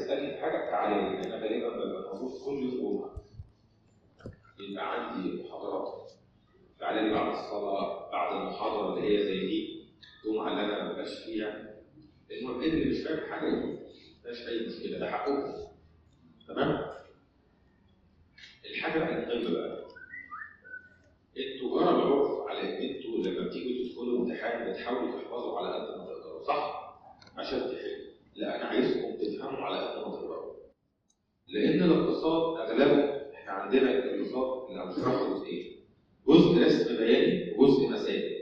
تسالني في حاجه تعالى لي انا غالبا ببقى موجود كل يوم جمعه يبقى عندي محاضرات تعالى لي بعد الصلاه بعد المحاضره اللي هي زي دي الجمعه اللي انا ما ببقاش فيها المهم اللي مش فاهم حاجه يقول مفيهاش اي مشكله ده حقكم تمام الحاجه بقى المهمه بقى انتوا جرى العرف على ان انتوا لما بتيجوا تدخلوا امتحان بتحاولوا تحفظوا على قد ما تقدروا صح؟ عشان تحلوا لا انا عايزكم تفهموا على قد ما تقدروا لان الاقتصاد اغلبه احنا عندنا الاقتصاد اللي هنشرحه جزئين جزء رسم بياني وجزء مسائل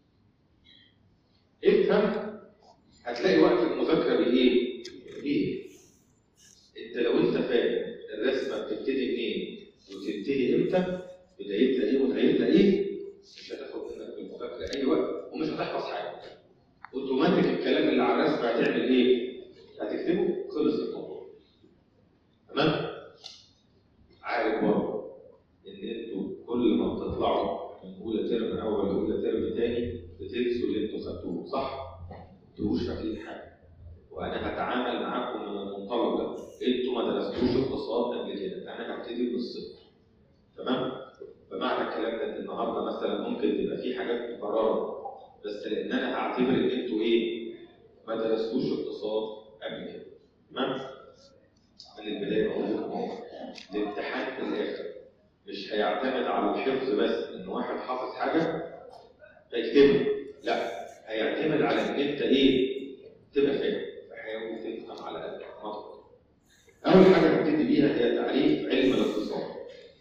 افهم هتلاقي وقت المذاكره بايه؟ بايه؟ انت لو انت فاهم الرسمه بتبتدي منين وتنتهي امتى بدايتها ايه ونهايتها ايه مش هتاخد منك في المذاكره اي وقت ومش هتحفظ حاجه اوتوماتيك الكلام اللي على الرسمه هتعمل ايه؟ هتكتبه خلص الموضوع تمام؟ عارف برضه ان انتوا كل ما بتطلعوا من اولى ترم اول لاولى ترم تاني بتنسوا اللي انتوا خدتوه صح؟ ما فاكرين حاجه وانا هتعامل معاكم من المنطلق ده انتوا ما درستوش اقتصاد قبل كده انا هبتدي من الصفر تمام؟ بمعنى الكلام ده ان النهارده مثلا ممكن تبقى في حاجات مكرره بس لان انا هعتبر ان انتوا ايه؟ ما درستوش اقتصاد قبل كده تمام؟ من البدايه بقول لكم اهو الامتحان في الاخر مش هيعتمد على الحفظ بس ان واحد حافظ حاجه فيكتبها لا هيعتمد على ان انت ايه؟ تبقى فاهم فحاول تفهم على قد ما تقدر. اول حاجه نبتدي بيها هي تعريف علم الاقتصاد.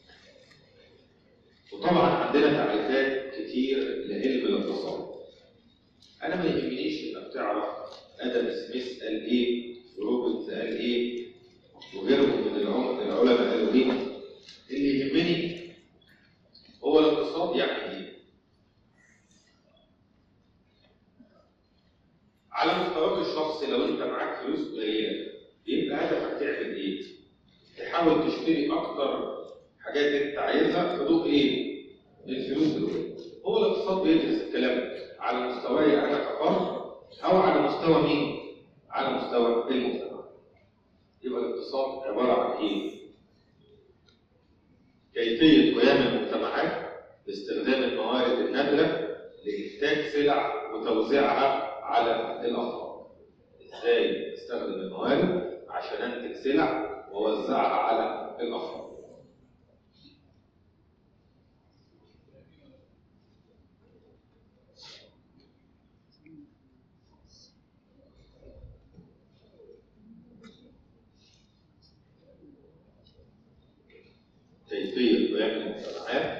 وطبعا عندنا تعريفات كتير لعلم الاقتصاد. انا ما يهمنيش انك تعرف ادم سميث قال ايه وروبرتس قال ايه وغيرهم من العلماء العلماء قالوا ايه اللي يهمني هو الاقتصاد يعني ايه على مستواك الشخصي لو انت معاك فلوس قليله يبقى هدفك تعمل ايه؟ تحاول تشتري اكتر حاجات انت عايزها في ضوء ايه؟ الفلوس دول هو الاقتصاد بيدرس الكلام ده على مستواي انا كفرد او على مستوى مين؟ على مستوى المجتمع. يبقى الاقتصاد عباره عن ايه؟ كيفيه قيام المجتمعات باستخدام الموارد النادره لانتاج سلع وتوزيعها على الافراد. ازاي استخدم الموارد عشان انتج سلع واوزعها على الافراد. كيفية قيام المجتمعات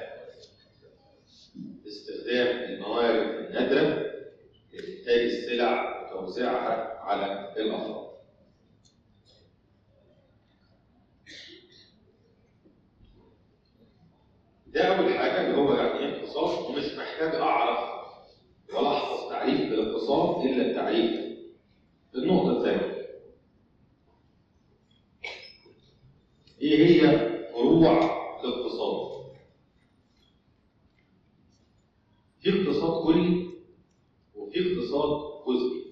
باستخدام الموارد النادرة لإنتاج السلع وتوزيعها على الأفراد. ده أول حاجة اللي هو يعني إيه اقتصاد ومش محتاج أعرف ولا أحفظ تعريف بالاقتصاد إلا التعريف. النقطة الثانية إيه هي فروع الاقتصاد؟ في اقتصاد كلي وفي اقتصاد جزئي.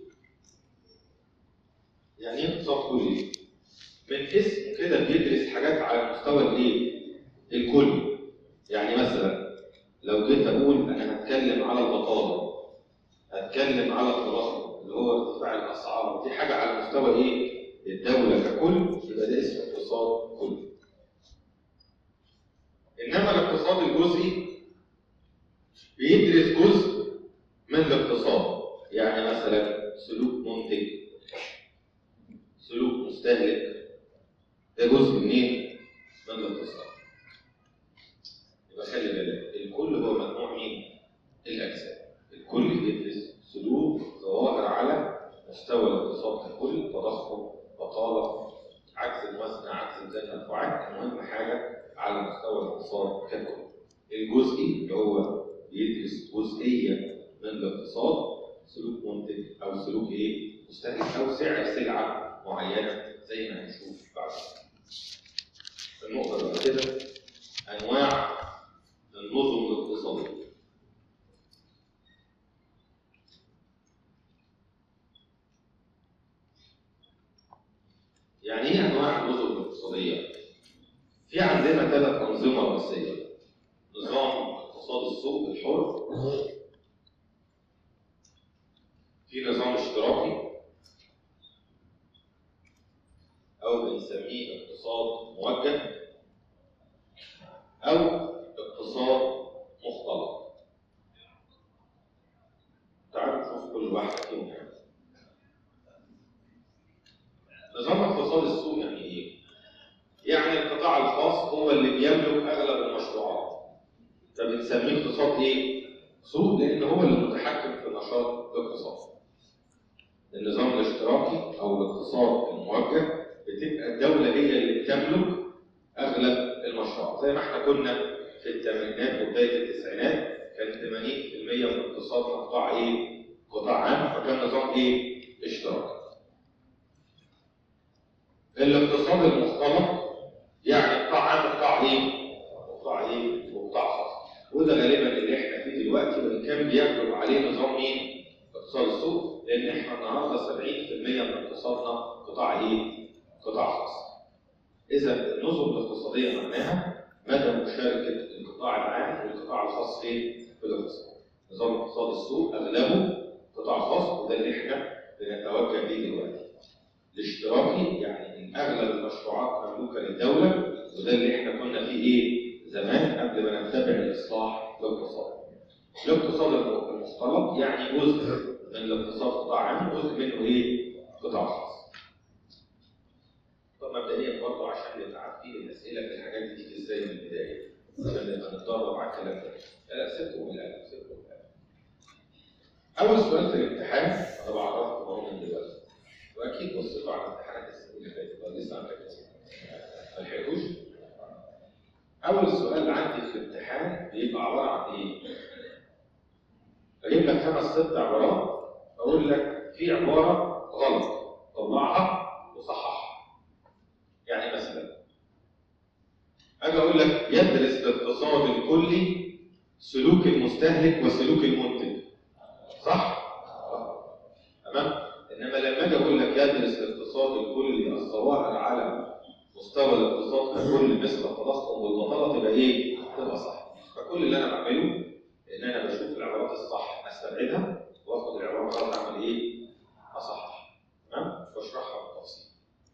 يعني ايه اقتصاد كلي؟ من اسم كده بيدرس حاجات على مستوى الايه؟ الكلي. يعني مثلا لو جيت اقول انا هتكلم على البطاله هتكلم على التضخم اللي هو ارتفاع الاسعار دي حاجه على مستوى ايه؟ الدوله ككل يبقى ده اسمه اقتصاد كلي. انما الاقتصاد الجزئي بيدرس جزء من الاقتصاد يعني مثلا سلوك منتج سلوك مستهلك ده جزء منين؟ من الاقتصاد يبقى خلي بالك الكل هو مجموع مين؟ الاجزاء الكل بيدرس سلوك ظواهر على مستوى الاقتصاد ككل تضخم بطاله عكس الموازنه عكس ميزان المدفوعات المهم حاجه على مستوى الاقتصاد ككل. الجزئي اللي هو بيدرس جزئيه من الاقتصاد سلوك منتج او سلوك ايه؟ مستهلك او سعر سلعه معينه زي ما هنشوف بعد النقطه اللي بعد كده انواع النظم الاقتصاديه. يعني ايه انواع النظم الاقتصاديه؟ في عندنا ثلاث انظمه رئيسيه نظام اقتصاد السوق الحر في نظام اشتراكي او بنسميه اقتصاد موجه او اقتصاد مختلط تعالوا نشوف كل واحد فيهم يعني. نظام اقتصاد السوق يعني ايه؟ يعني القطاع الخاص هو اللي بيملك اغلب المشروعات فبنسميه اقتصاد ايه؟ سوق لان هو اللي متحكم في نشاط الاقتصاد النظام الاشتراكي او الاقتصاد الموجه بتبقى الدوله هي اللي بتملك اغلب المشروعات زي ما احنا كنا في الثمانينات وبدايه التسعينات كان 80% من اقتصادنا قطاع ايه؟ قطاع عام فكان نظام ايه؟ اشتراكي. الاقتصاد المختلط يعني قطاع عام وقطاع ايه؟ وقطاع ايه؟ وقطاع خاص. وده غالبا اللي احنا فيه دلوقتي وان كان بيغلب عليه نظام مين؟ اقتصاد السوق لان احنا النهارده 70% من اقتصادنا قطاع ايه؟ قطاع خاص. اذا النظم الاقتصاديه معناها مدى مشاركه القطاع العام والقطاع الخاص في في الاقتصاد. نظام اقتصاد السوق اغلبه قطاع خاص وده اللي احنا بنتوجه ليه دلوقتي. الاشتراكي يعني ان اغلب المشروعات مملوكه للدوله وده اللي احنا كنا فيه ايه زمان قبل ما نتبع الاصلاح الاقتصادي. الاقتصاد المختلط يعني جزء من الاقتصاد قطاع عام وجزء منه ايه؟ قطاع خاص. طب مبدئيا برضه عشان نبقى عارفين الاسئله في الحاجات دي تيجي ازاي من البدايه عشان نبقى نتدرب على الكلام ده. لا لا سيبكم من القلم سيبكم من القلم. اول سؤال في الامتحان انا بعرفكم اهو من دلوقتي. واكيد بصيتوا على امتحانات السنه اللي فاتت ولا لسه عندك ما لحقتوش؟ اول سؤال عندي في الامتحان بيبقى عباره عن ايه؟ اجيب لك خمس ست عبارات اقول لك في عباره غلط طلعها وصححها. يعني مثلا اجي اقول لك يدرس الاقتصاد الكلي سلوك المستهلك وسلوك المنتج. صح؟ تمام؟ انما لما اجي اقول لك يدرس الاقتصاد الكلي الظواهر على مستوى الاقتصاد ككل مثل التضخم والبطاله تبقى ايه؟ تبقى صح. فكل اللي انا بعمله ان انا بشوف العبارات الصح استبعدها واخد العبارات الغلط اعمل ايه؟ اصحح. تمام؟ واشرحها بالتفصيل.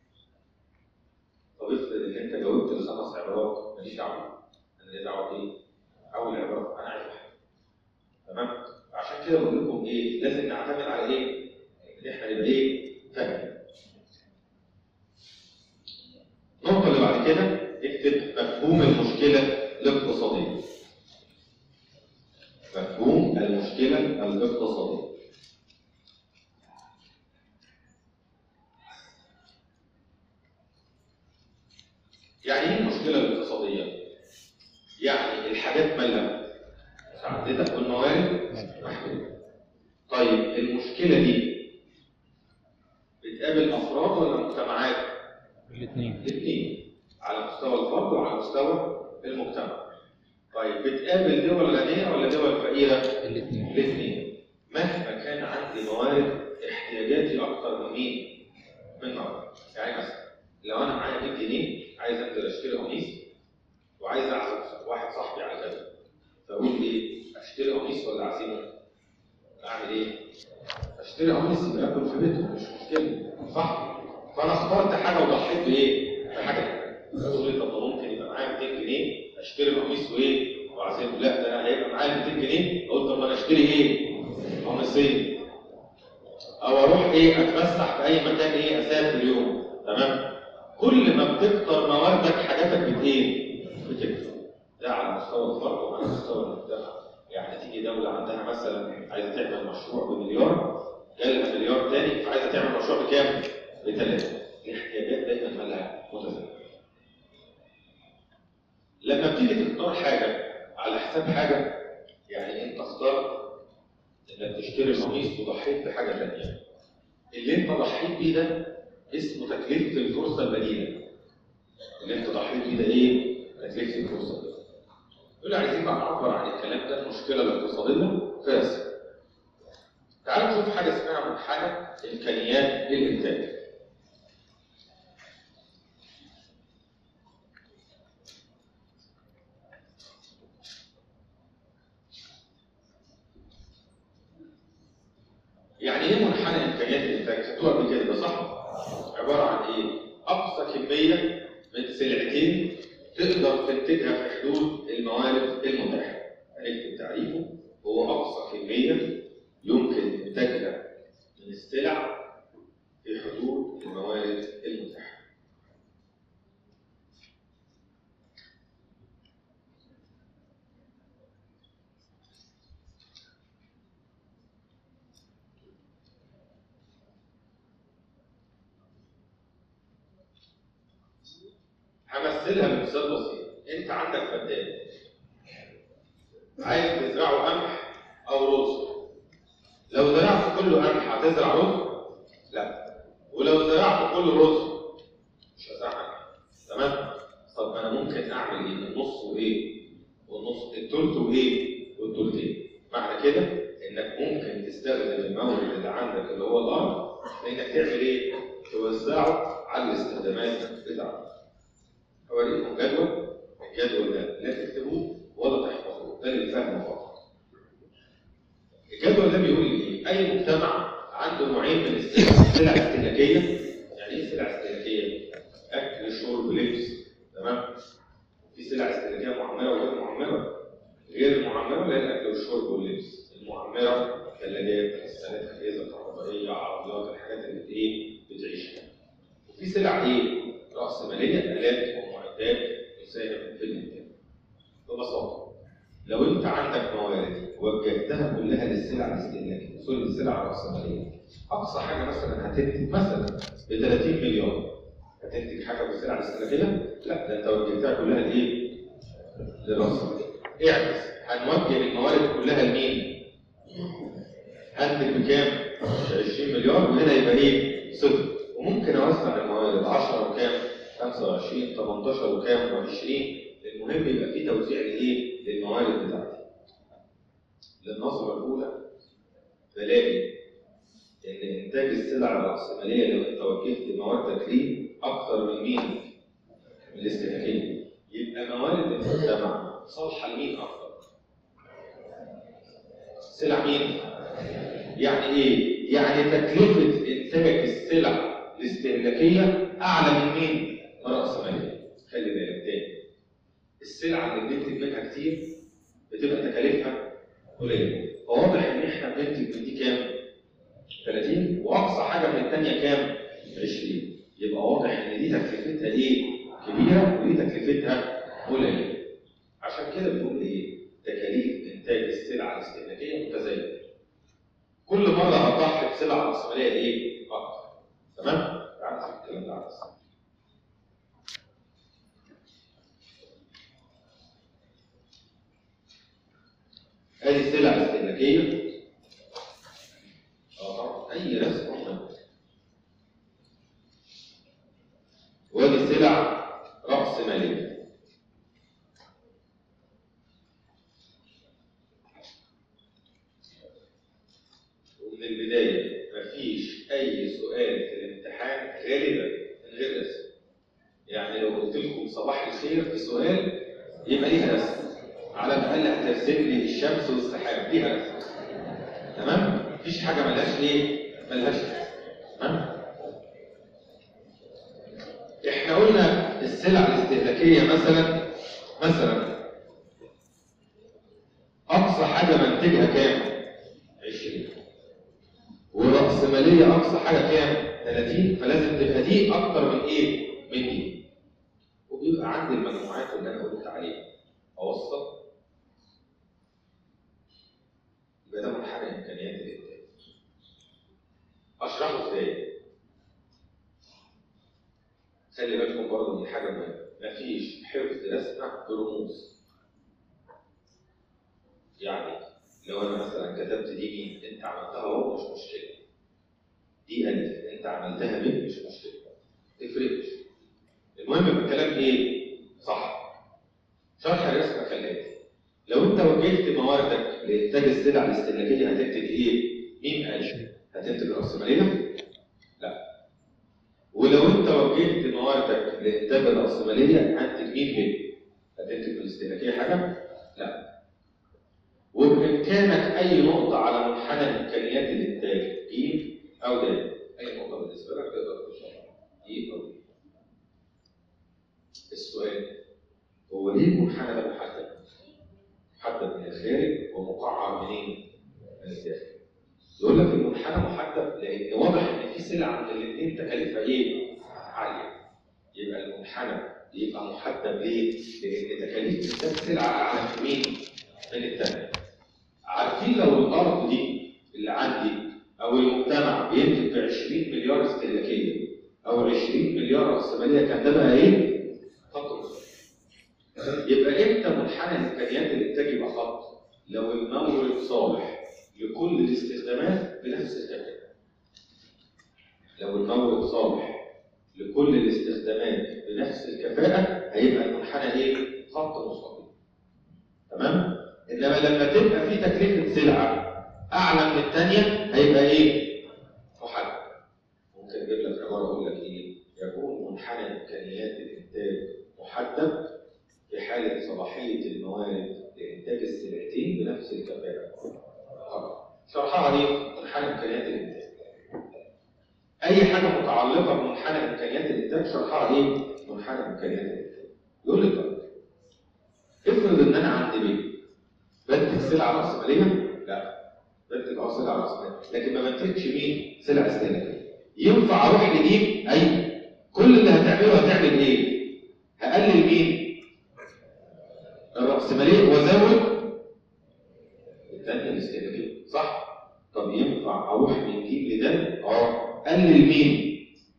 طب افرض ان انت جاوبت الخمس عبارات ماليش دعوه. انا ليه دعوه بايه؟ اول عباره انا عايز واحده. تمام؟ عشان كده بقول لكم ايه؟ لازم نعتمد على ايه؟ ان احنا نبقى ايه؟ فاهمين. النقطة اللي بعد كده اكتب مفهوم المشكلة الاقتصادية. مفهوم المشكلة الاقتصادية. يعني ايه المشكلة الاقتصادية؟ يعني الحاجات مالها متعددة والموارد محدودة. طيب المشكلة دي بتقابل أفراد ولا مجتمعات؟ الاثنين الاثنين على مستوى الفرد وعلى مستوى المجتمع. طيب بتقابل دول غنية ولا دول فقيرة؟ الاثنين الاثنين. مهما كان عندي موارد احتياجاتي أكتر من مين؟ من موارد. يعني مثلا لو أنا معايا 100 جنيه عايز أنزل أشتري قميص وعايز أعزم واحد صاحبي على كذا. فأقول إيه؟ أشتري قميص ولا أعزمه؟ أعمل إيه؟ أشتري قميص يبقى آكل في بيته مش مشكلة صح؟ فانا اخترت حاجه وضحيت بايه؟ بحاجه ثانيه. تقول لي طب ما ممكن يبقى معايا 200 جنيه اشتري قميص وايه؟ واعزمه، لا ده انا هيبقى معايا 200 جنيه اقول طب ما انا اشتري ايه؟ قميصين. او اروح ايه اتفسح في اي مكان ايه اسافر يوم، تمام؟ كل ما بتكتر مواردك حاجاتك بت ايه؟ بتكتر. ده على مستوى الفرد وعلى مستوى المجتمع. يعني تيجي دوله عندها مثلا عايزه تعمل مشروع بمليار جالها مليار تاني فعايزه تعمل مشروع بكام؟ بثلاثة الاحتياجات دايما مالها متزامنة لما بتيجي تختار حاجة على حساب حاجة يعني انت اخترت انك تشتري قميص وضحيت بحاجة ثانية اللي انت ضحيت بيه ده اسمه تكلفة الفرصة البديلة اللي انت ضحيت بيه ده ايه؟ تكلفة الفرصة البديلة يقول عايزين بقى نعبر عن الكلام ده المشكلة الاقتصادية فاسد تعالوا نشوف حاجة اسمها منحنى إمكانيات الإنتاج. عن ايه؟ اقصى كميه من سلعتين تقدر تنتجها في حدود الموارد المتاحه. هنكتب تعريفه هو اقصى كميه يمكن انتاجها من السلع في حدود الموارد المتاحه. همثلها بمثال بسيط انت عندك فدان عايز تزرعه قمح او رز لو زرعت كله قمح هتزرع رز لا ولو زرعت كله رز مش هزرع قمح تمام طب انا ممكن اعمل ايه النص وايه والنص التلت وايه والتلتين معنى كده انك ممكن تستخدم المورد اللي عندك اللي هو الارض انك تعمل ايه توزعه على الاستخدامات بتاعتك هوريكم جدول الجدول ده لا تكتبوه ولا تحفظوه ده للفهم فقط الجدول ده بيقول لي ايه اي مجتمع عنده نوعين من السلع سلع استهلاكيه يعني ايه سلع استهلاكيه اكل شرب لبس تمام في سلع استهلاكيه معمره وغير معمره غير المعمره اللي هي الاكل والشرب واللبس المعمره ثلاجات غسالات اجهزه كهربائيه عربيات الحاجات اللي ايه بتعيش وفي سلع ايه راس ماليه الات ومعدات تساهم في الانتاج ببساطه لو انت عندك موارد وجهتها كلها للسلع الاستهلاكيه سوري السلع الراسماليه اقصى حاجه مثلا هتنتج مثلا ب 30 مليار هتنتج حاجه بالسلع الاستهلاكيه؟ لا ده انت وجهتها كلها لايه؟ للراسماليه اعكس هنوجه الموارد كلها لمين؟ هنتج بكام؟ 20 مليار وهنا يبقى ايه؟ صفر وممكن اوسع الموارد 10 وكام؟ 25 18 وكام؟ و20 المهم يبقى في توزيع لايه؟ للموارد بتاعتي. للنظره الاولى بلاقي ان انتاج السلع الراسماليه لو انت وجهت مواردك ليه اكثر من مين؟ من الاستهلاكيه. يبقى موارد المجتمع صالحه لمين اكثر؟ سلع مين؟ يعني ايه؟ يعني تكلفه انتاج السلع الاستهلاكيه اعلى من مين؟ من الراسماليه. خلي بالك تاني. السلعه اللي بننتج منها كتير بتبقى تكاليفها قليله. فواضح ان احنا بننتج من دي كام؟ 30 واقصى حاجه من الثانيه كام؟ 20 يبقى واضح ان دي تكلفتها ايه؟ كبيره ودي تكلفتها قليله. عشان كده بنقول ايه؟ تكاليف انتاج السلع الاستهلاكيه متزايده. كل مره هضحي بسلع راسماليه ايه؟ اكتر. تمام؟ تعالى نشوف الكلام ده على السلام. ادي سلع استهلاكيه اه طبعا اي رسم مهم وادي سلع راس ماليه ومن البدايه مفيش اي سؤال في الامتحان غالبا من غير رسم يعني لو قلت لكم صباح الخير في سؤال يبقى ليها رسم على الاقل هترسم لي الشمس والسحاب ليها رسم تمام مفيش حاجه ملهاش ايه ملهاش رسم تمام احنا قلنا السلع الاستهلاكيه مثلا مثلا اقصى حاجه منتجها كام 20 والرأسمالية أقصى حاجة كام؟ 30 فلازم تبقى دي أكتر من إيه؟ من دي. وبيبقى عندي المجموعات اللي أنا قلت عليها. أوصل يبقى ده منحنى إمكانيات الإنتاج. أشرحه إزاي؟ خلي بالكم برضه من حاجة مهمة، مفيش حفظ رسمة برموز. يعني لو انا مثلا كتبت دي مين انت عملتها اهو مش مشكله دي الف انت عملتها ب مش مشكله تفرقش المهم بالكلام ايه صح شرح الرسمه كالاتي لو انت وجهت مواردك لانتاج السلع الاستهلاكيه هتنتج ايه ميم الف هتنتج راسماليه لا ولو انت وجهت مواردك لانتاج الراسماليه هتنتج ميم ب هتنتج الاستهلاكيه حاجه لا وبامكانك اي نقطه على منحنى امكانيات الانتاج ج او د اي نقطه بالنسبه لك تقدر توصلها ج ايه او ايه السؤال هو ليه المنحنى ده محدد؟ محدد من الخارج ومقعر منين؟ من الداخل يقول لك المنحنى محدد لان واضح ان في سلع عند الاثنين تكاليفها ايه؟ عاليه يبقى المنحنى يبقى محدد ليه؟ لان تكاليف الانتاج سلعه اعلى من مين؟ من الثانيه عارفين لو الارض دي اللي عندي او المجتمع بينتج ب 20 مليار استهلاكيه او 20 مليار راسماليه كان ده بقى ايه؟ خط مستقيم. يبقى امتى منحنى امكانيات الانتاج يبقى خط؟ لو المورد صالح لكل الاستخدامات بنفس الكفاءه. لو المورد صالح لكل الاستخدامات بنفس الكفاءه هيبقى المنحنى ايه؟ خط مستقيم. تمام؟ انما لما تبقى في تكلفه سلعه اعلى من الثانيه هيبقى ايه؟ محدد. ممكن اجيب لك عباره اقول لك ايه؟ يكون منحنى امكانيات الانتاج محدد في حاله صلاحيه الموارد لانتاج السلعتين بنفس الكفاءه. آه. شرحها ايه؟ منحنى امكانيات الانتاج. اي حاجه متعلقه بمنحنى امكانيات الانتاج شرحها ايه؟ منحنى امكانيات الانتاج. يقول لك طيب افرض ان انا عندي بيت بنتج سلعه راسماليه؟ لا بنتج اه سلعه راسماليه لكن ما بنتجش مين؟ سلع استهلاكيه. ينفع اروح لدي؟ ايوه كل اللي هتعمله هتعمل ايه؟ هقلل مين؟ الراسماليه وازود الثانيه الاستهلاكيه صح؟ طب ينفع اروح من دي لده؟ اه قلل مين؟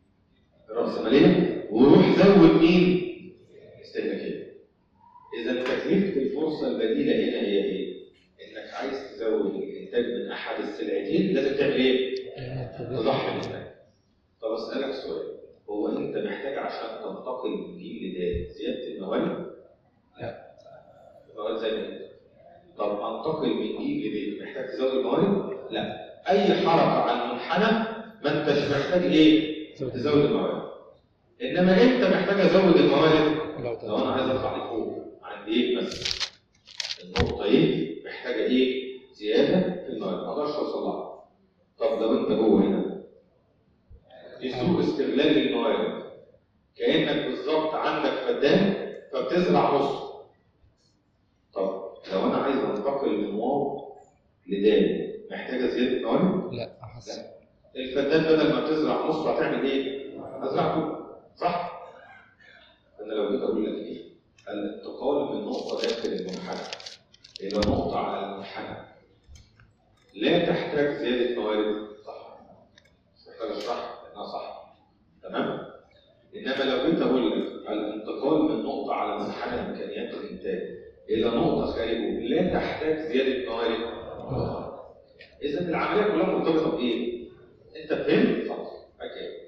الراسماليه وروح زود مين؟ استهلاكيه. اذا تكلفه الفرصه البديله هنا هي ايه؟ انك عايز تزود الانتاج من احد السلعتين لازم تعمل ايه؟ تضحي بالثاني. طب اسالك سؤال هو انت محتاج عشان تنتقل من جيل لده زياده الموارد؟ لا. الموارد زي ما انت. طب انتقل من جيل لبيت محتاج تزود الموارد؟ لا. اي حركه على المنحنى ما انتش محتاج ايه؟ تزود الموارد. انما امتى محتاج ازود الموارد؟ لو انا عايز اطلع لفوق عند ايه بس النقطه ايه محتاجه ايه زياده في الموارد ما اقدرش اوصل لها طب لو انت جوه هنا في سوق استغلال للموارد كانك بالظبط عندك فدان فبتزرع نص طب لو انا عايز انتقل من واو لدال محتاجه زياده موارد لا احسن الفدان بدل ما تزرع نص هتعمل ايه؟ هزرع كله صح؟ انا لو جيت اقول لك ايه؟ الانتقال من نقطه داخل المنحنى الى نقطه على المنحنى لا تحتاج زياده موارد صح مش محتاج اشرح لانها صح تمام؟ انما لو جيت اقول لك الانتقال من نقطه على منحنى امكانيات الانتاج الى نقطه خارجه لا تحتاج زياده موارد اذا العمليه كلها مرتبطه بايه؟ انت فهمت؟ خلاص اوكي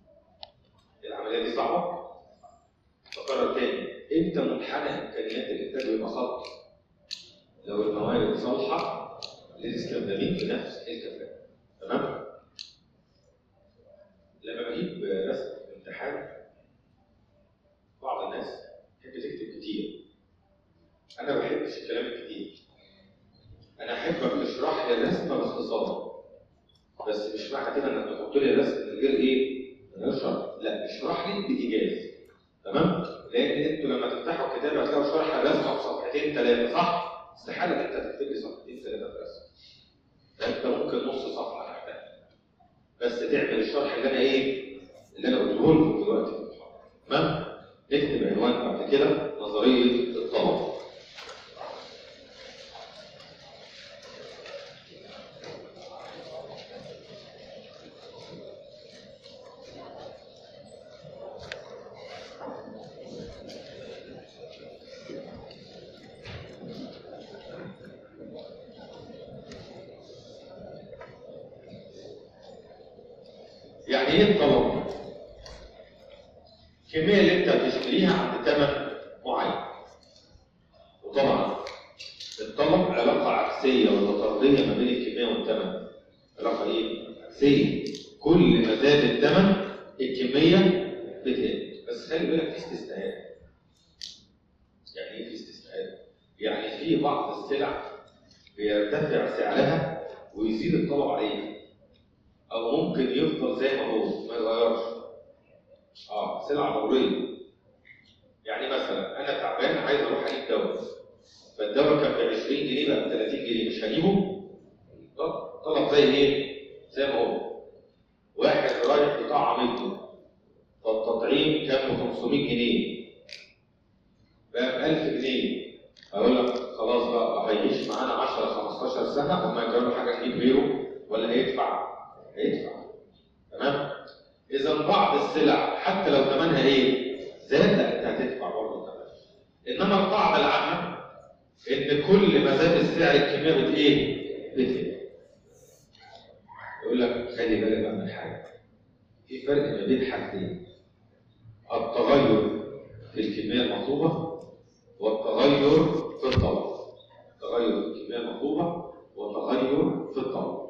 العمليه دي صعبه بكرر تاني امتى منحنى امكانيات الانتاج يبقى خط لو الموارد صالحه للاستخدامين بنفس الكفاءه تمام لما بجيب رسم في امتحان بعض الناس تحب تكتب كتير انا ما بحبش الكلام الكتير انا احبك تشرح لي الرسمه باختصار بس مش معنى كده انك تحط لي الرسم من غير ايه؟ من غير شرح لا اشرح لي بايجاز تمام؟ لان انتوا لما تفتحوا الكتاب هتلاقوا شرح الرسمه في صفحتين ثلاثه صح؟ استحاله ان انت تكتب لي صفحتين ثلاثه في رسم. ده انت ممكن نص صفحه تحتها. بس تعمل الشرح اللي انا ايه؟ اللي انا قلته لكم دلوقتي في المحاضره. تمام؟ نكتب عنوان بعد كده نظريه الطلب. يعني ايه الطلب؟ الكمية اللي انت بتشتريها عند ثمن معين. وطبعا الطلب علاقة عكسية ولا طردية ما بين الكمية والثمن. علاقة ايه؟ عكسية. كل ما زاد الثمن الكمية بتقل. بس خلي بالك في استثناءات. يعني ايه في استثناءات؟ يعني في بعض السلع بيرتفع سعرها ويزيد الطلب عليها. او ممكن يفضل زي ما هو ما يتغيرش اه سلعه ضروريه يعني مثلا انا تعبان عايز اروح اجيب دواء فالدواء كان ب 20 جنيه بقى ب 30 جنيه مش هجيبه طب طلب زي ايه؟ زي ما هو واحد رايح يطعم ابنه فالتطعيم كان ب 500 جنيه بقى ب 1000 جنيه اقول لك خلاص بقى هيعيش معانا 10 15 سنه وما يجرى له حاجه نجيب غيره ولا هيدفع؟ هيدفع تمام؟ اذا بعض السلع حتى لو ثمنها ايه؟ زاد لا انت هتدفع برضه ثمنها انما القاعده العامه ان كل ما زاد السعر الكميه بت ايه؟ بتقل يقول لك خلي بالك بقى من حاجه في فرق ما بين حاجتين التغير في الكميه المطلوبه والتغير في الطلب تغير في الكميه المطلوبه وتغير في الطلب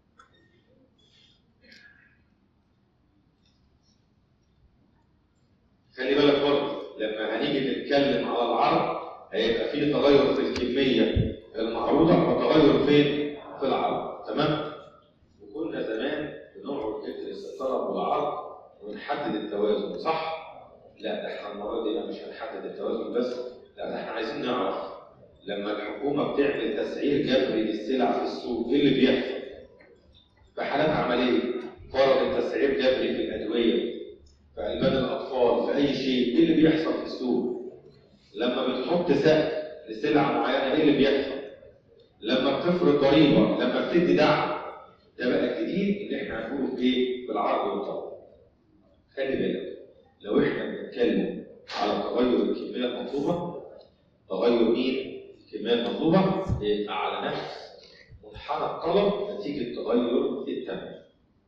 خلي بالك برضه لما هنيجي نتكلم على العرض هيبقى في تغير في الكميه المعروضه وتغير فين؟ في العرض تمام؟ وكنا زمان بنقعد ندرس الطلب والعرض ونحدد التوازن صح؟ لا ده احنا المره دي بقى مش هنحدد التوازن بس لا ده احنا عايزين نعرف لما الحكومه بتعمل تسعير جبري للسلع في السوق ايه اللي بيحصل؟ في حالات عمليه فرض تسعير جبري في الادويه في البان الاطفال في اي شيء ايه اللي بيحصل في السوق؟ لما بتحط سقف لسلعه معينه ايه اللي بيحصل؟ لما بتفرض ضريبه لما بتدي دعم ده بقى الجديد اللي احنا هنقوله في ايه؟ في العرض والطلب. خلي بالك لو احنا بنتكلم على تغير الكميه المطلوبه تغير مين؟ الكميه المطلوبه يبقى على نفس منحنى الطلب نتيجه تغير الثمن.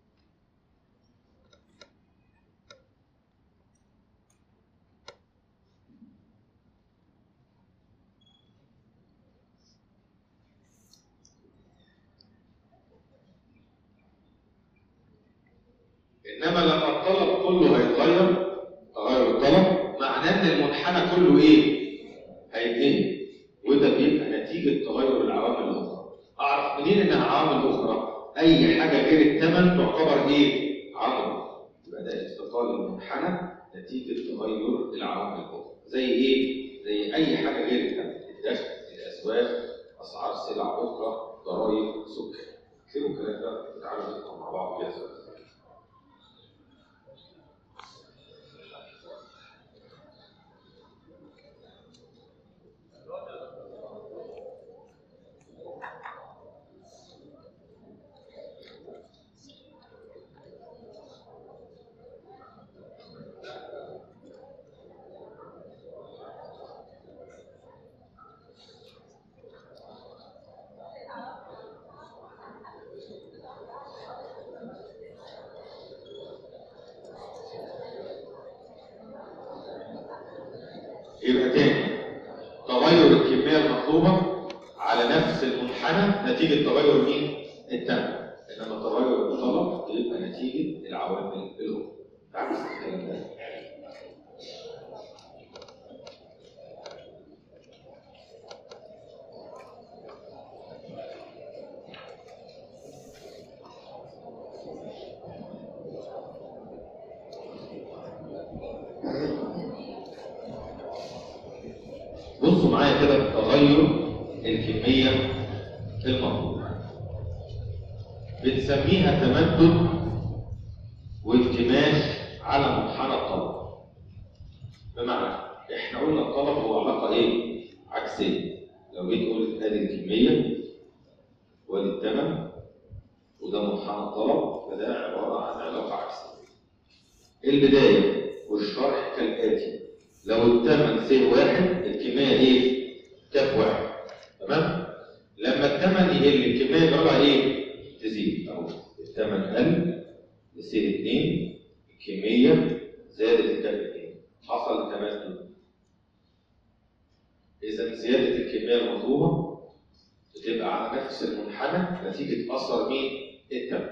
انما لما الطلب كله هيتغير تغير الطلب معناه ان المنحنى كله ايه؟ هيتنقل وده بيبقى نتيجه تغير العوامل الاخرى. اعرف منين انها عوامل اخرى؟ اي حاجه غير الثمن تعتبر ايه؟ عوامل يبقى ده انتقال المنحنى نتيجه تغير العوامل الاخرى. زي ايه؟ زي اي حاجه غير الثمن، الدخل، الاسواق، اسعار سلع اخرى، ضرائب، سكر. سيبوا الكلام ده وتعالوا ندخل مع بعض كده سوا. يبقى تاني تغير الكمية المطلوبة على نفس المنحنى نتيجة تغير مين؟ الثمن إنما تغير الطلب يبقى نتيجة العوامل الأخرى. تعالوا نشوف الكلام ده. بصوا معايا كده في تغير الكمية المطلوبة. بنسميها تمدد والتماس على منحنى الطلب. بمعنى احنا قلنا الطلب هو علاقة ايه؟ عكسية. لو جيت قلت ادي الكمية وادي الثمن وده منحنى الطلب فده عبارة عن علاقة عكسية. البداية والشرح كالآتي لو الثمن س واحد الكمية ايه؟ كاف واحد تمام؟ لما الثمن يقل الكمية يجرى ايه؟ تزيد اهو الثمن قل لس اتنين الكمية زادت لكاف اتنين حصل تمدد إذا زيادة الكمية المطلوبة بتبقى على نفس المنحنى نتيجة أثر مين؟ الثمن.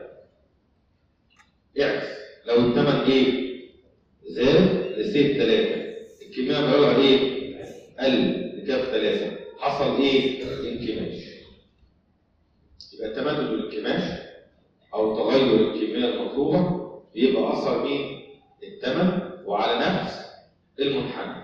اعكس لو الثمن إيه؟ زاد لسيت ثلاثة الكمية بيقولها إيه؟ قل لكاف ثلاثة حصل إيه؟ انكماش. يبقى التمدد والانكماش أو تغير الكمية المطلوبة بيبقى أثر مين؟ الثمن وعلى نفس المنحنى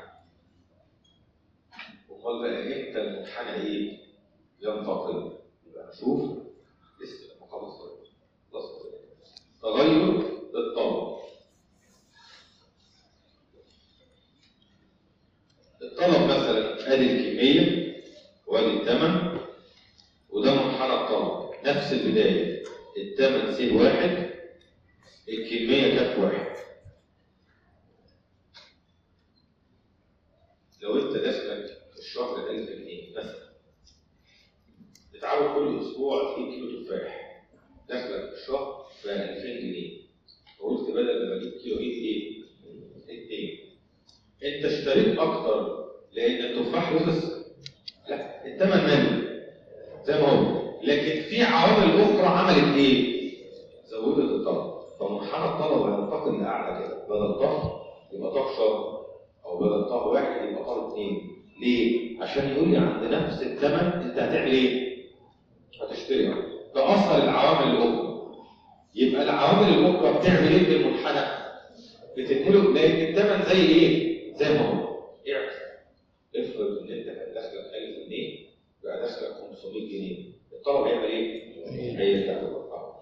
امال بقى امتى المنحنى ايه ينتقل يبقى نشوف لسه خلاص خلاص تغير الطلب الطلب مثلا ادي الكميه وادي الثمن وده منحنى الطلب نفس البدايه الثمن سي واحد الكميه كانت واحد لو انت دخلك في الشهر 1000 جنيه مثلا بتعود كل اسبوع تجيب كيلو تفاح دخلك في الشهر ب 2000 جنيه فقلت بدل ما اجيب كيلو اجيب ايه؟ اثنين انت اشتريت اكتر لان التفاح رخص لا الثمن مالي زي ما هو لكن في عوامل اخرى عملت ايه؟ زودت الطلب فمنحنى الطلب هينتقل لاعلى كده بدل طه يبقى طه شر او بدل طه واحد يبقى طه اثنين ليه؟ عشان يقول لي عند نفس الثمن انت هتعمل ايه؟ هتشتري واحد. ده اثر العوامل الاخرى يبقى العوامل الاخرى بتعمل ايه في المنحنى؟ بتنقله لان الثمن زي ايه؟ زي ما هو اعكس افرض ان انت كان دخلك 1000 جنيه بقى دخلك 500 جنيه الطلب هيعمل ايه؟ هيرجع للارقام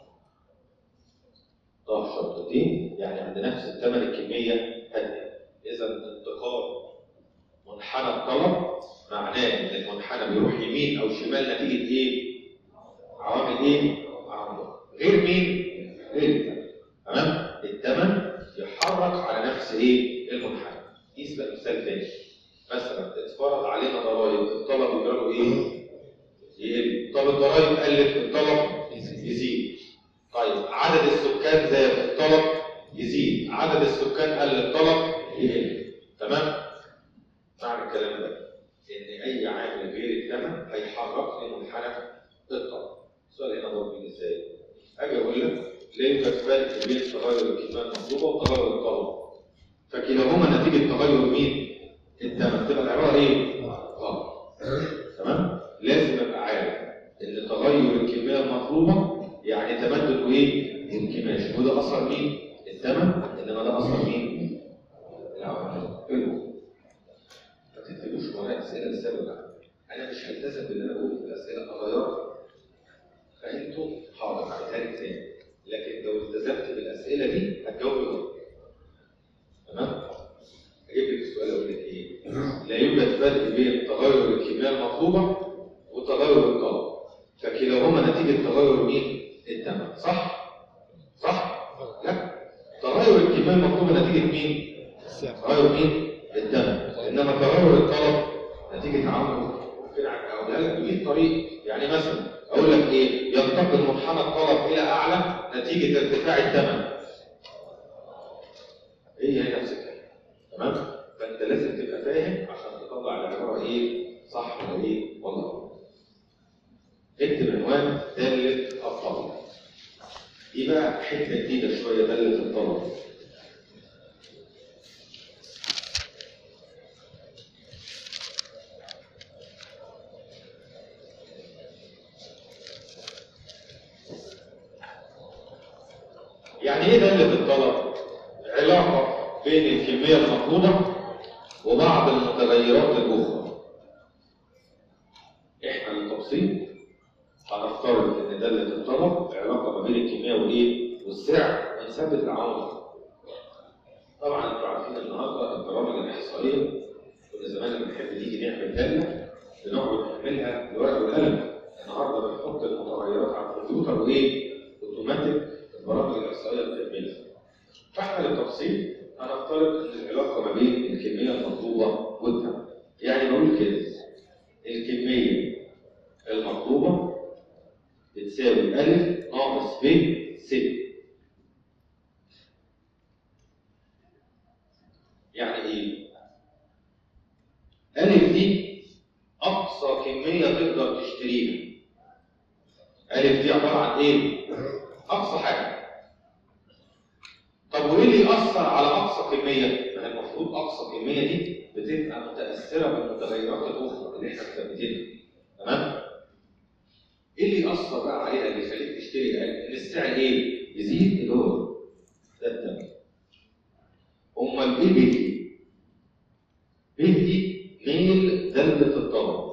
طه شرطتين يعني عند نفس الثمن الكميه هاديه اذا انتقال منحنى الطلب معناه ان المنحنى بيروح يمين او شمال نتيجه ايه؟ عوامل ايه؟ عوامل غير مين؟ غير الثمن تمام؟ الثمن يحرك على نفس ايه؟ المنحنى قيس بقى مثال تاني مثلا اتفرض علينا ضرائب الطلب يجرى له ايه؟ يقل طب الضرائب قلت الطلب يزيد طيب عدد السكان زاد الطلب يزيد عدد السكان قل الطلب يقل تمام؟ معنى الكلام ده ان اي عامل غير الثمن هيحرك لي منحنى الطلب السؤال هنا ضروري ازاي؟ اجي اقول لك لا يوجد فرق بين تغير الكميه المطلوبه وتغير الطلب فكلاهما نتيجه تغير مين؟ الثمن تبقى العباره ايه؟ غلط تمام؟ لازم ابقى عارف ان تغير الكميه المطلوبه يعني تمدد ايه؟ الكماش وده اثر مين؟ الثمن انما ده اثر مين؟ العوامل حلو ما تكتبوش ورايا اسئله لسبب انا مش هلتزم باللي انا بقوله في الاسئله اغيرها فانتوا حاضر هعيدها لك تاني لكن لو التزمت بالاسئله دي هتجاوب غلط تمام؟ اجيب لك السؤال اقول لك ايه؟ لا يوجد فرق بين تغير الكميه المطلوبه وتغير الطلب فكلاهما نتيجه تغير مين؟ الثمن صح؟ صح؟ لا تغير الكميه المطلوبه نتيجه مين؟ تغير مين؟ الثمن انما تغير الطلب نتيجه عمل ممكن اقولها لك ب طريق يعني مثلا اقول لك ايه؟ ينتقل منحنى الطلب الى اعلى نتيجه ارتفاع الثمن هي هي نفس الكلام تمام؟ فانت لازم تبقى فاهم عشان تطلع العباره ايه؟ صح ولا ايه؟ ولا غلط. اكتب عنوان دالة الطلب. دي بقى حته جديده شويه دالة الطلب. يعني ايه دالة الطلب؟ علاقة بين الكمية المطلوبة وبعض المتغيرات الأخرى. إحنا للتبسيط هنفترض إن دالة الطلب علاقة ما بين الكمية وإيه؟ والسعر ونثبت العوامل. طبعا أنتوا عارفين النهارده البرامج الإحصائية كنا زمان لما بنحب نيجي نعمل دالة بنقعد نعملها بالورقة والقلم. النهارده بنحط المتغيرات على الكمبيوتر وإيه؟ أوتوماتيك البرامج الإحصائية بتعملها. فاحنا للتفصيل هنفترض ان العلاقه ما بين الكميه المطلوبه والثمن يعني بقول كده الكميه المطلوبه بتساوي الف ناقص ب س يعني ايه الف دي اقصى كميه تقدر تشتريها الف دي عباره عن ايه اقصى حاجه طب وايه اللي يأثر على أقصى كمية؟ ما هي المفروض أقصى كمية دي بتبقى متأثرة بالمتغيرات الأخرى اللي إحنا مثبتينها. تمام؟ إيه اللي يأثر بقى عليها اللي يخليك تشتري أقل؟ إن السعر إيه؟ يزيد اللي هو ده الثمن. امال ايه ب دي؟ ب دي ميل داله الطلب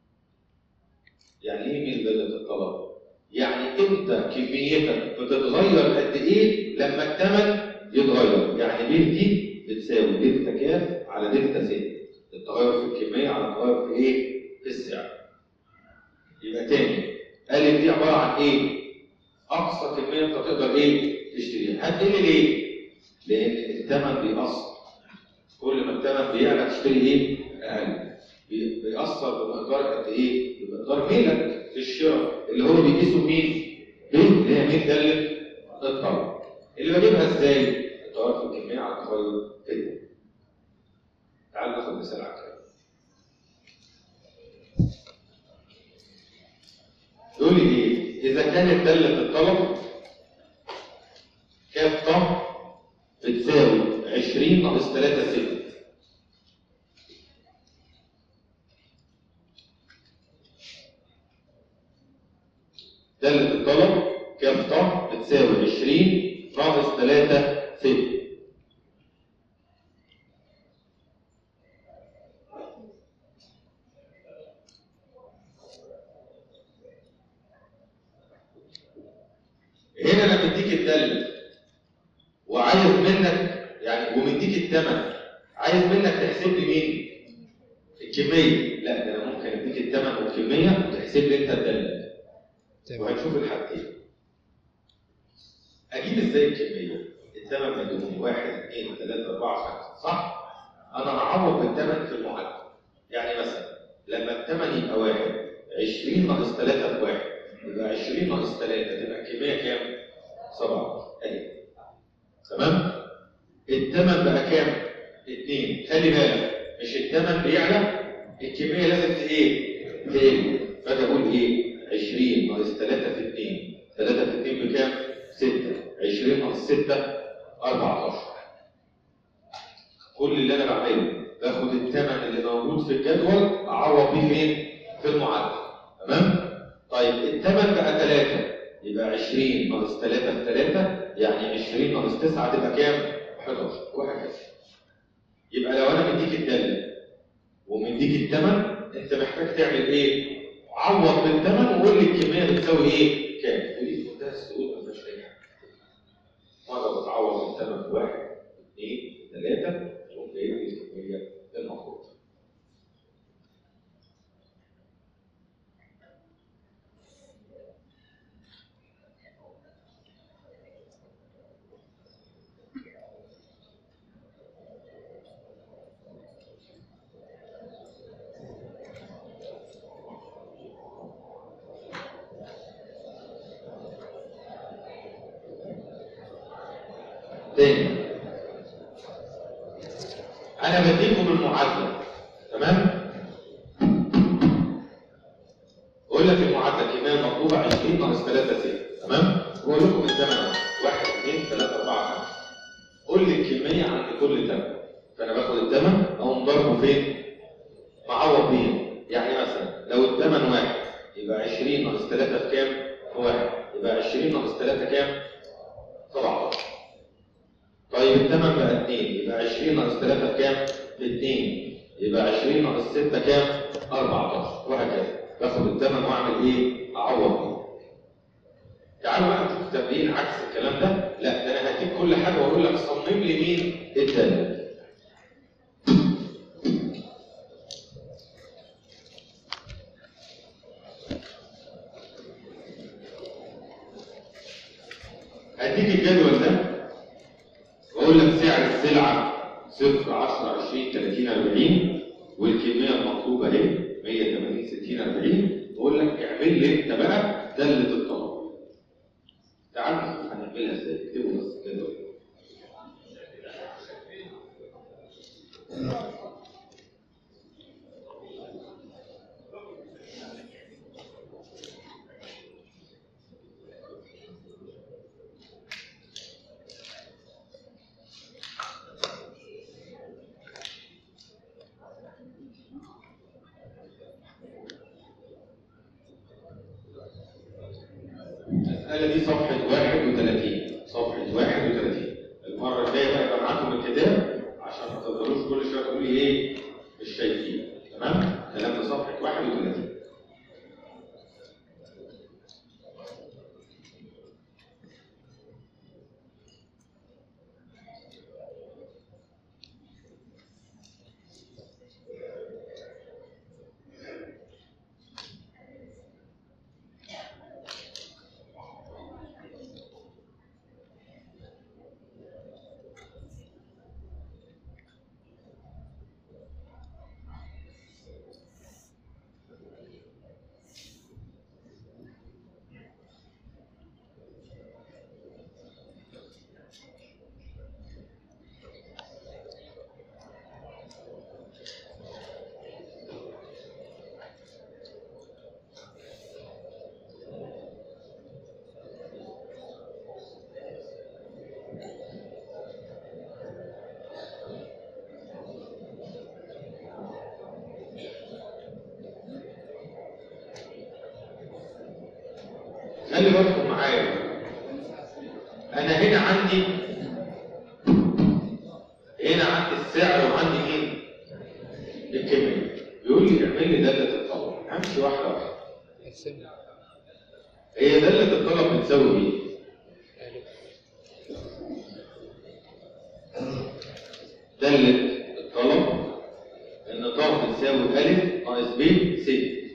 يعني ايه ميل داله الطلب؟ يعني انت كميتك بتتغير قد ايه لما الثمن يتغير يعني ب دي بتساوي دلتا كاف على دلتا س التغير في الكميه على التغير في ايه؟ في السعر يبقى تاني ألف دي عبارة عن إيه؟ أقصى كمية أنت تقدر إيه؟ تشتريها. هتقل ليه؟ لأن الثمن بيأثر. كل ما الثمن بيعلى تشتري إيه؟ أقل. بي- بيأثر بمقدار قد إيه؟ بمقدار ميلك في الشراء اللي هو بيقيسه مين؟ ب اللي هي ميل دالة الطلب. اللي بجيبها إزاي؟ التغير في الكمية على التغير في الدم. تعال ناخد مثال على الكلام. يقول لي ايه؟ اذا كانت داله الطلب كاف طه بتساوي 20 ناقص 3 6 داله الطلب كاف طه بتساوي 20 ناقص 3 6 هنا انا مديك الداله وعايز منك يعني ومديك الثمن عايز منك تحسب لي مين؟ الكميه لا ده انا ممكن اديك الثمن والكميه وتحسب لي انت الداله تمام وهنشوف الحاجتين اجيب ازاي الكميه؟ الثمن مديوني واحد اثنين ثلاثه اربعه خمسه صح؟ انا هعوض بالثمن في المعادله يعني مثلا لما الثمن يبقى واحد 20 ناقص 3 في واحد يبقى 20 ناقص 3 تبقى الكميه كام؟ 7 ايوه تمام؟ الثمن بقى كام؟ 2 خلي بالك مش الثمن بيعلى الكميه لازم ت- ايه؟ تقل فاجي اقول ايه؟ 20 ناقص 3 في 2 3 في 2 بكام؟ 6 20 ناقص 6 14 كل اللي انا بعمله باخد الثمن اللي موجود في الجدول اعوض بيه فين؟ في المعادله تمام؟ طيب الثمن بقى 3 يبقى 20 ناقص 3 في 3 يعني 20 ناقص 9 تبقى كام؟ 11 وهكذا يبقى لو انا مديك الداله ومديك الثمن انت محتاج تعمل ايه؟ عوض بالثمن وقول لي الكميه بتساوي ايه؟ كام؟ ودي في منتهى السهوله ما فيهاش اي حاجه. مره بتعوض بالثمن في واحد اثنين ثلاثه تقوم جايب لي الكميه المفروض. تاني انا بديكم المعادله تمام اقول لك المعادله الكميه المطلوبه 20 ناقص 3 6 تمام واقول لكم الثمن اهو 1 2 3 4 5 قول لي الكميه عند كل ثمن فانا باخد الثمن اقوم ضربه فين معوض بيه يعني مثلا لو الثمن واحد يبقى 20 ناقص 3 في كام؟ في واحد يبقى 20 ناقص 3 كام؟ 17 طيب الثمن بقى 2 يبقى 20 ناقص 3 بكام؟ ب 2 يبقى 20 ناقص 6 كام؟ 14 وهكذا باخد الثمن واعمل ايه؟ اعوض بيه. تعالوا بقى نشوف تمرين عكس الكلام ده، لا ده انا هديك كل حاجه واقول لك صمم لي مين الداله. هديك الجدول ده واقول لك سعر السلعه 0 10 20 30 40 والكميه المطلوبه اهي 180 60 40 واقول لك اعمل لي انت بقى داله الطلب. تعال نشوف هنعملها ازاي اكتبوا بس الجدول. المسألة دي صفحة 31 صفحة 31 المرة الجاية بقى يبقى معاكم الكتاب كل شويه تقول لي ايه مش شايفين تمام كلام ده صفحه 31 خلي بالكم معايا انا هنا عندي هنا عندي السعر وعندي مين الكميه بيقول لي اعمل لي داله الطلب امشي واحده واحده اقسم هي داله الطلب بتساوي ايه داله الطلب ان ط بتساوي الف ناقص ب س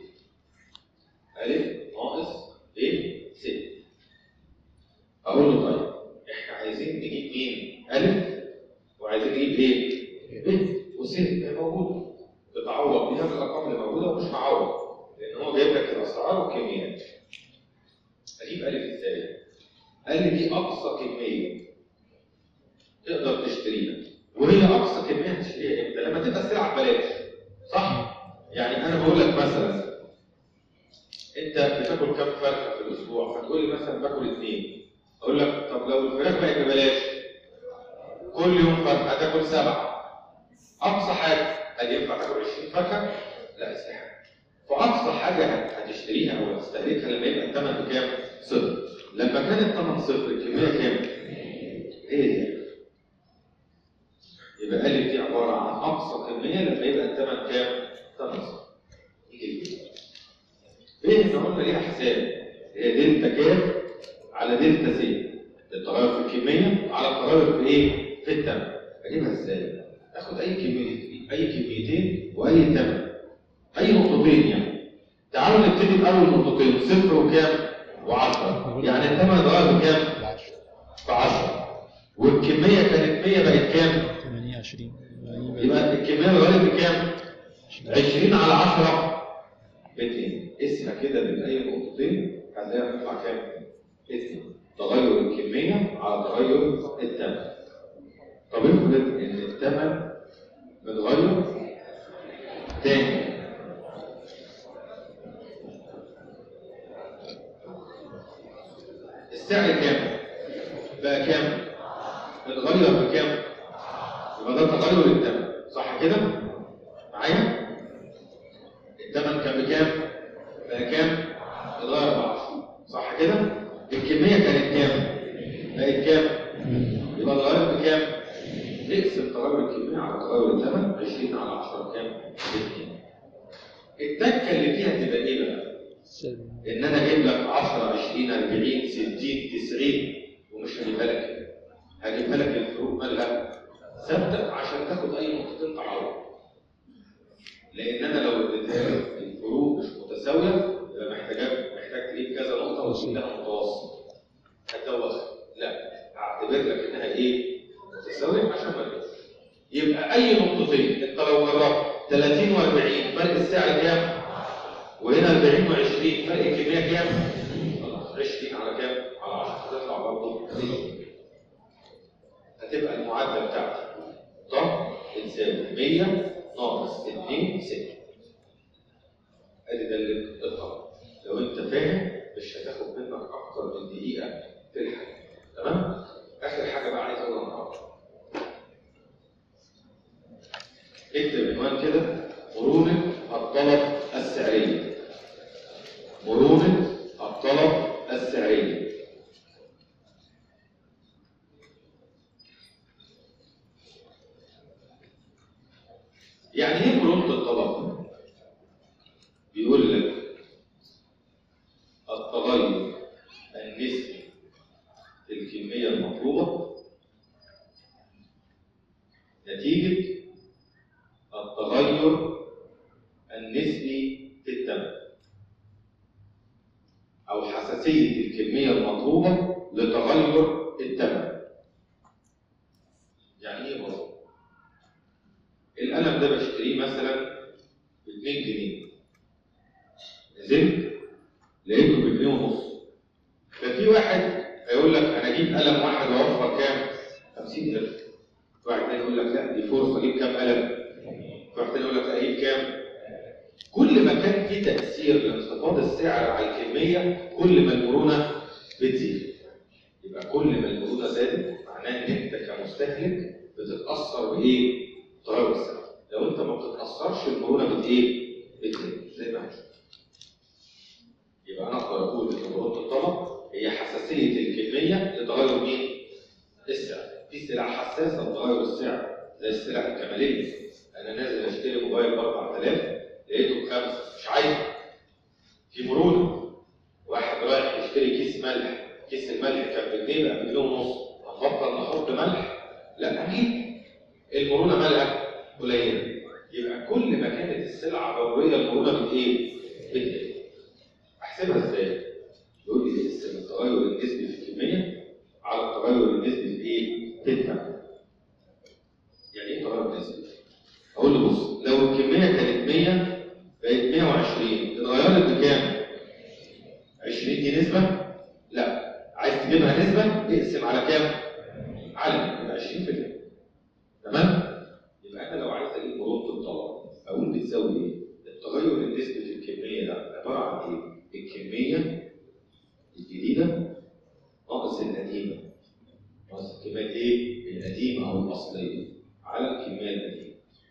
الف ناقص ب س اقول له طيب احنا عايزين نجيب مين الف وعايزين نجيب ايه ب وس هي موجوده تتعوض بيها بالارقام اللي موجوده ومش هعوض لان هو جايب لك الاسعار والكميات اجيب الف ازاي قال لي دي اقصى كميه تقدر تشتريها وهي اقصى كميه هتشتريها امتى لما تبقى السلعه ببلاش صح يعني انا بقول لك مثلا انت بتاكل كام فرخه في الاسبوع فتقول لي مثلا باكل اثنين اقول لك طب لو الفراخ بقت ببلاش كل يوم فرخه هتاكل سبعه اقصى حاجه هل ينفع تاكل 20 فرخه؟ لا استحاله فاقصى حاجه هت- هتشتريها او هتستهلكها لما يبقى الثمن بكام؟ صفر لما كان الثمن صفر الكميه كام؟ هي دي يبقى ألف دي عبارة عن أقصى كمية لما يبقى الثمن كام؟ ثمن صفر. يجي البيت. فين احنا قلنا ليها حساب هي دلتا كام على دلتا س التغير في الكمية على التغير في ايه؟ في الثمن. أجيبها ازاي؟ آخد أي كمية أي كميتين وأي ثمن. أي نقطتين يعني. تعالوا نبتدي بأول نقطتين صفر وكام؟ و10 يعني الثمن اتغير بكام؟ العشرة ب 10 والكمية كانت 100 بقت كام؟ 28 يبقى الكمية اتغيرت بكام؟ 20 على 10 ب 2 اسمها كده من اي نقطتين هتلاقيها بتطلع كام؟ 2 تغير الكمية على تغير الثمن طب افرض ان الثمن متغير تاني السعر كام؟ بقى كام؟ اتغير بكام؟ يبقى ده تغير الثمن صح كده؟ معايا؟ الثمن كان بكام؟ بقى كام؟ اتغير ب 10 صح كده؟ الكمية كانت كام؟ بقت كام؟ يبقى اتغير بكام؟ نقسم تغير الكمية على تغير الثمن 20 على 10 كام؟ ب 2 التكة اللي فيها تبقى ايه بقى؟ ان انا اجيب لك 10 20 40 60 90 ومش هجيبها لك كده. هجيبها لك الفروق مالها ثابته عشان تاخد اي نقطتين تعوض لان انا لو اديتها لك الفروق مش متساويه يبقى محتاج محتاج تجيب كذا نقطه وتجيب لها متوسط هتدوخ لا هعتبر لك انها ايه متساويه عشان ما تدوخ يبقى اي نقطتين انت لو جربت 30 و40 فرق السعر كام؟ وهنا 40 و20 فرق الكميه كام؟ خلاص 20 على كام؟ على 10 هتطلع برضه هتبقى المعادله بتاعتي طب بتساوي 100 ناقص 2 6 ادي ده اللي الطلب لو انت فاهم مش هتاخد منك اكتر من دقيقه في الحل تمام؟ اخر حاجه بقى عايز اقولها النهارده اكتب عنوان كده مرونة الطلب السعرية مرونة الطلب السعرية يعني ايه مرونة الطلب؟ بيقول لك التغير النسبي في الكمية المطلوبة نتيجة التغير النسبي في الثمن أو حساسية الكمية المطلوبة لتغير الثمن يعني ايه برضه؟ القلم ده بشتريه مثلا ب 2 جنيه نزلت لقيته ب 2 ونص ففي واحد هيقول لك انا اجيب قلم واحد واوفر كام؟ 50000 واحد تاني يقول لك لا دي فرصه اجيب كام قلم؟ واحد تاني يقول لك لا اجيب كام؟ كل ما كان في تاثير لانخفاض السعر على الكميه كل ما المرونه بتزيد يبقى كل ما المرونه زادت معناه ان انت كمستهلك بتتاثر بايه؟ تغير السعر لو انت ما بتتاثرش المرونه بت ايه؟ بتزيد زي ما هنشوف يبقى انا اقدر اقول ان مرونه الطلب هي حساسيه الكميه لتغير مين؟ السعر في سلع حساسه لتغير السعر زي السلع الكماليه انا نازل اشتري موبايل ب 4000 لقيته بخمسه مش عايزه في مرونه واحد رايح يشتري كيس ملح كيس الملح كان بجنيه بقى بجنيه ونص هنبطل نحط ملح لا اكيد المرونه مالها قليله يبقى كل ما كانت السلعه ضروريه المرونه بت ايه؟ بتقل احسبها ازاي؟ يقول لي اقسم التغير النسبي في الكميه على التغير النسبي في ايه؟ في الثمن يعني ايه تغير نسبي؟ اقول له بص لو الكميه كانت 100 بقت 120 اتغيرت بكام؟ 20 دي نسبه؟ لا عايز تجيبها نسبه اقسم على كام؟ على يبقى 20% تمام؟ يبقى انا لو عايز اجيب مرونه الطلب اقول بتساوي ايه؟ التغير النسبي في الكميه ده عباره عن ايه؟ الكميه الجديده ناقص القديمه ناقص الكميه ايه؟ القديمه او الاصليه على الكميه القديمه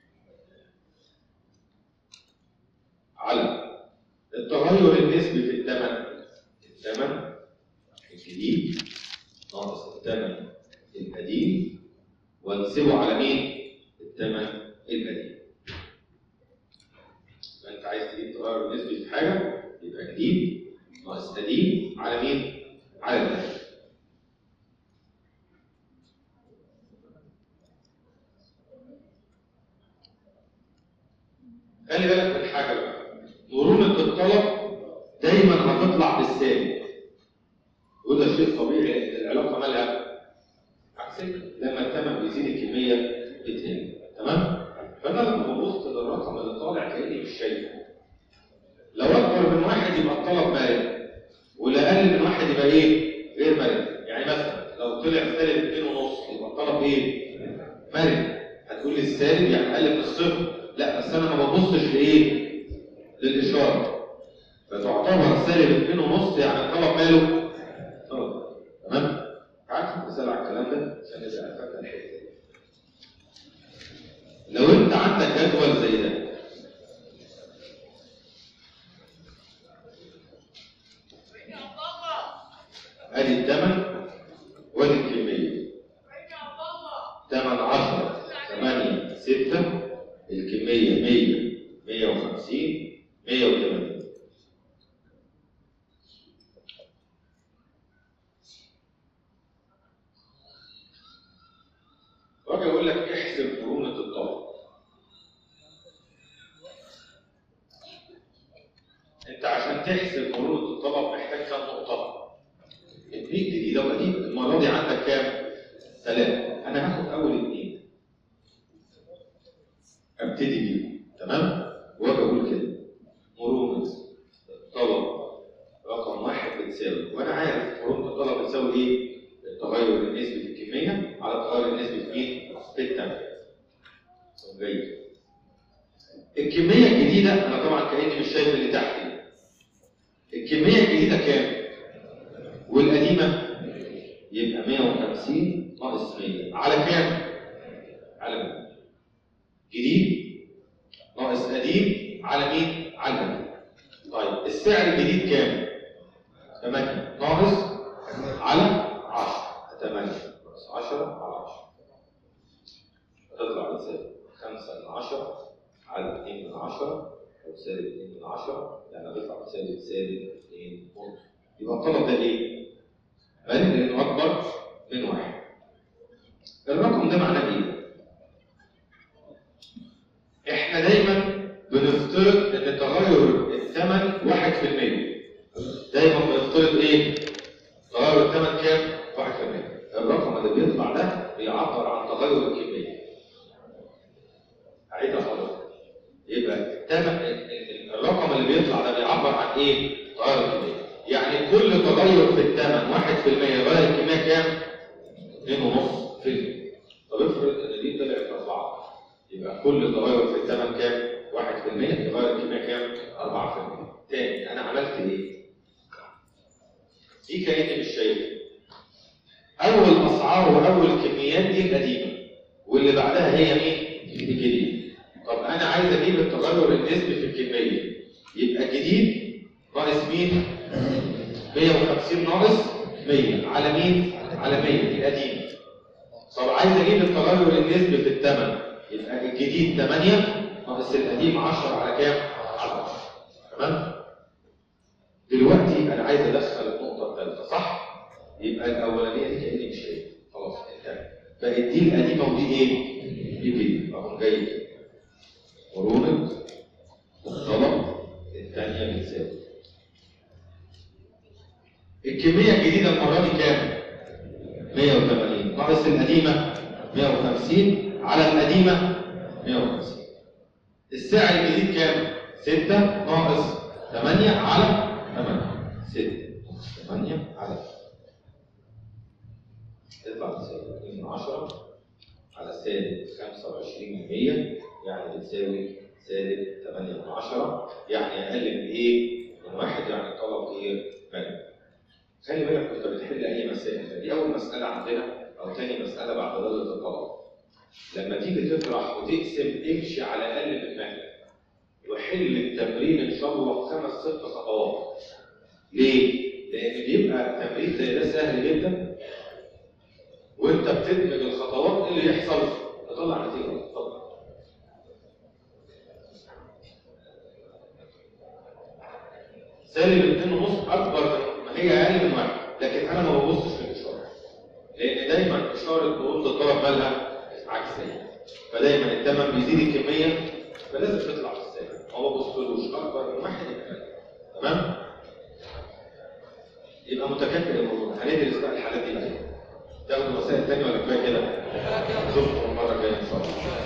على التغير النسبي في الثمن الثمن الجديد ناقص الثمن القديم وانسبه على مين؟ الثمن القديم. يبقى انت عايز تجيب تغير نسبي في حاجه يبقى جديد ناقص قديم على مين؟ على القديم. خلي بالك من حاجه بقى مرونه الطلب دايما هتطلع بالسالب وده شيء طبيعي لان العلاقه مالها عكسيه لما الثمن بيزيد الكميه بتقل تمام فانا لما ببص للرقم اللي طالع كاني مش شايفه لو اكبر من واحد يبقى الطلب مرن ولا اقل من واحد يبقى ايه غير مرن يعني مثلا لو طلع سالب 2 ونص يبقى الطلب ايه مرن هتقول لي السالب يعني اقل من الصفر لا بس انا ما ببصش لايه للاشاره فتعتبر سالب 2 ونص يعني الطلب ماله طلب تمام عارف مثال على الكلام ده عشان نبقى فاكر الحته دي لو انت عندك جدول زي ده ادي الثمن وادي الكميه ثمن 10 8 6 الكميه 100 150 180 واجي اقول لك احسب مرونه الطلب انت عشان تحسب مرونه الطلب محتاج كام نقطه اتنين جديده وقديمه المره دي عندك كام ثلاثه انا هاخد اول اتنين ابتدي بيهم تمام واجي اقول كده مرونه الطلب رقم واحد بتساوي وانا عارف مرونه الطلب بتساوي ايه التغير النسبي في الكميه على التغير النسبي في مين في الثمن طب جيد الكميه الجديده انا طبعا كاني مش شايف اللي تحت دي. الكميه الجديده كام والقديمه يبقى 150 ناقص 100 على كام على 100 جديد ناقص قديم على مين على قديم طيب السعر الجديد كام 8 ناقص على 10 8 ناقص 10 على 10 تطلع بتساوي 5 ل 10 على 2 من 10 او سالب 2 من 10 يعني هتطلع تساوي سالب 2 ونص يبقى الطلب ده ايه؟ بالغ لانه اكبر من واحد الرقم ده معناه ايه؟ احنا دايما بنفترض ان تغير الثمن 1% دايما بنفترض ايه؟ تغير الثمن كام؟ 1% الرقم اللي بيطلع ده بيعبر عن تغير الكميه اعيدها خالص يبقى الثمن الرقم اللي بيطلع ده بيعبر عن ايه؟ تغير الكميه يعني كل تغير في الثمن 1% يغير الكميه كام؟ 2.5% طب افرض ان دي طلعت 4 يبقى كل تغير في الثمن كام؟ 1% يغير الكميه كام؟ 4% تاني انا عملت ايه؟ دي كاني مش شايفها اول اسعار واول كميات دي القديمه واللي بعدها هي مين؟ الجديد طب انا عايز اجيب التغير النسبي في الكميه يبقى الجديد ناقص مين؟ 150 ناقص 100 على مين؟ على 100 القديم طب عايز اجيب التغير النسبي في الثمن يبقى الجديد 8 ناقص القديم 10 على كام؟ على 10 تمام؟ دلوقتي انا عايز ادخل النقطه الثالثه صح؟ يبقى الاولانيه دي كاني مش شايف خلاص انتهت بقت دي القديمه ودي ايه؟ دي جديده اهو جاي كده مرونه الطلب الثانيه بتساوي الكميه الجديده المره دي كام؟ 180 ناقص القديمه 150 على القديمه 150 السعر الجديد كام؟ 6 ناقص 8 على 8 6 ناقص 8 على تطلع تساوي 2 من 10 على سالب 25 من 100 يعني بتساوي سالب 8 من 10 يعني اقل من ايه؟ من واحد يعني الطلب ايه؟ مالي خلي بالك وانت بتحل اي مسائل دي اول مساله عندنا او ثاني مساله بعد درجه الطلب لما تيجي تطرح وتقسم امشي على اقل من مهلك وحل التمرين ان شاء الله خمس ست خطوات ليه؟ لان بيبقى تمرين زي ده سهل جدا وانت بتدمج الخطوات ايه اللي يحصل؟ تطلع نتيجه اتفضل سالب 2 ونص اكبر ما هي اقل من واحد لكن انا ما ببصش في الاشاره لان دايما اشاره برود الطلب مالها عكسيه فدايما الثمن بيزيد الكميه فلازم تطلع في السالب ما ببصلوش اكبر من واحد يبقى أقل. تمام؟ يبقى متكافئ الموضوع هندرس بقى الحالات دي بعدين تاخدوا مسائل تانية ولا كفايه كده؟ نشوفكم المره الجايه ان شاء الله